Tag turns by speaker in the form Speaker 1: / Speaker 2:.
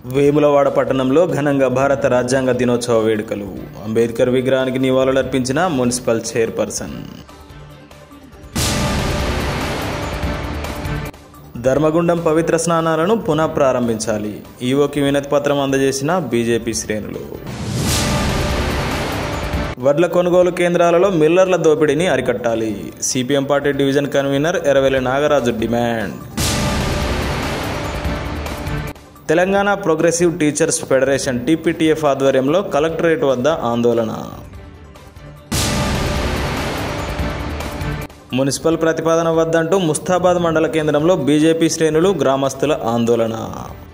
Speaker 1: వేములవాడ పట్టణంలో ఘనంగా భారత రాజ్యాంగ దినోత్సవ వేడుకలు అంబేద్కర్ విగ్రహానికి నివాళులర్పించిన మున్సిపల్ చైర్పర్సన్ ధర్మగుండం పవిత్ర స్నానాలను పునః ప్రారంభించాలి ఈవోకి వినతి పత్రం అందజేసిన బీజేపీ శ్రేణులు వడ్ల కొనుగోలు కేంద్రాలలో మిల్లర్ల దోపిడీని అరికట్టాలి CPM party division convener Eravelli Nagaraju demand Telangana progressive teachers federation TPTF ఆధ్వర్యంలో కలెక్టరేట్ వద్ద ఆందోళన మున్సిపల్ ప్రతిపాదన వద్దంటూ ముస్తాబాద్ మండల కేంద్రంలో బీజేపీ శ్రేణులు గ్రామస్తుల ఆందోళన